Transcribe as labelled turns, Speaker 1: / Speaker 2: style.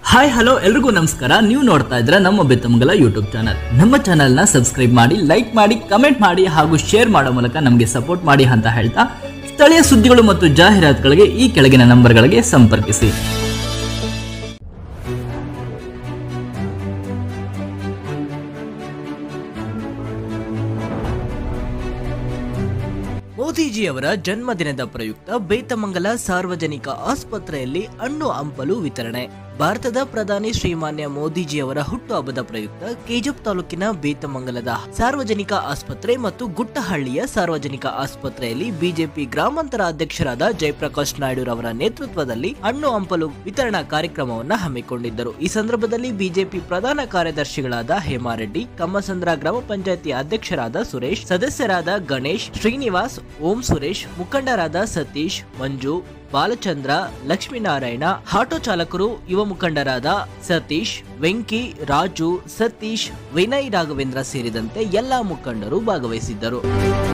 Speaker 1: hi hello ಎಲ್ರಿಗೂ ನಮಸ್ಕಾರ ನೀವು ನೋಡ್ತಾ ಇದ್ರೆ ನಮ್ಮ ಬೆತ್ತಮಂಗಲ ಯೂಟ್ಯೂಬ್ ಚಾನಲ್ ನಮ್ಮ ಚಾನಲ್ ನ ಸಬ್ಸ್ಕ್ರೈಬ್ ಮಾಡಿ ಲೈಕ್ ಮಾಡಿ ಕಮೆಂಟ್ ಮಾಡಿ ಹಾಗೂ ಶೇರ್ ಮಾಡೋ ಮೂಲಕ ನಮಗೆ ಸಪೋರ್ಟ್ ಮಾಡಿ ಅಂತ ಹೇಳ್ತಾ ಸ್ಥಳೀಯ ಸುದ್ದಿಗಳು ಮತ್ತು ಜಾಹೀರಾತುಗಳಿಗೆ ಈ ಕೆಳಗಿನ ನಂಬರ್ಗಳಿಗೆ ಸಂಪರ್ಕಿಸಿ ಮೋದಿಜಿಯವರ ಜನ್ಮದಿನದ ಪ್ರಯುಕ್ತ ಬೇತಮಂಗಲ ಸಾರ್ವಜನಿಕ ಆಸ್ಪತ್ರೆಯಲ್ಲಿ ಹಣ್ಣು ಹಂಪಲು ವಿತರಣೆ ಭಾರತದ ಪ್ರಧಾನಿ ಶ್ರೀಮಾನ್ಯ ಮೋದಿಜಿಯವರ ಹುಟ್ಟುಹಬ್ಬದ ಪ್ರಯುಕ್ತ ಕೆಜಪ್ ತಾಲೂಕಿನ ಬೇತಮಂಗಲದ ಸಾರ್ವಜನಿಕ ಆಸ್ಪತ್ರೆ ಮತ್ತು ಗುಟ್ಟಹಳ್ಳಿಯ ಸಾರ್ವಜನಿಕ ಆಸ್ಪತ್ರೆಯಲ್ಲಿ ಬಿಜೆಪಿ ಗ್ರಾಮಾಂತರ ಅಧ್ಯಕ್ಷರಾದ ಜಯಪ್ರಕಾಶ್ ನಾಯ್ಡುರವರ ನೇತೃತ್ವದಲ್ಲಿ ಹಣ್ಣು ಹಂಪಲು ವಿತರಣಾ ಕಾರ್ಯಕ್ರಮವನ್ನು ಹಮ್ಮಿಕೊಂಡಿದ್ದರು ಈ ಸಂದರ್ಭದಲ್ಲಿ ಬಿಜೆಪಿ ಪ್ರಧಾನ ಕಾರ್ಯದರ್ಶಿಗಳಾದ ಹೇಮಾರೆಡ್ಡಿ ಕಮ್ಮಸಂದ್ರ ಗ್ರಾಮ ಪಂಚಾಯತಿ ಅಧ್ಯಕ್ಷರಾದ ಸುರೇಶ್ ಸದಸ್ಯರಾದ ಗಣೇಶ್ ಶ್ರೀನಿವಾಸ್ ಓಂ ಸುರೇಶ್ ಮುಖಂಡರಾದ ಸತೀಶ್ ಮಂಜು ಬಾಲಚಂದ್ರ ಲಕ್ಷ್ಮೀನಾರಾಯಣ ಆಟೋ ಚಾಲಕರು ಯುವ ಮುಖಂಡರಾದ ಸತೀಶ್ ವೆಂಕಿ ರಾಜು ಸತೀಶ್ ವಿನಯ್ ರಾಘವೇಂದ್ರ ಸೇರಿದಂತೆ ಎಲ್ಲಾ ಮುಖಂಡರು ಭಾಗವಹಿಸಿದ್ದರು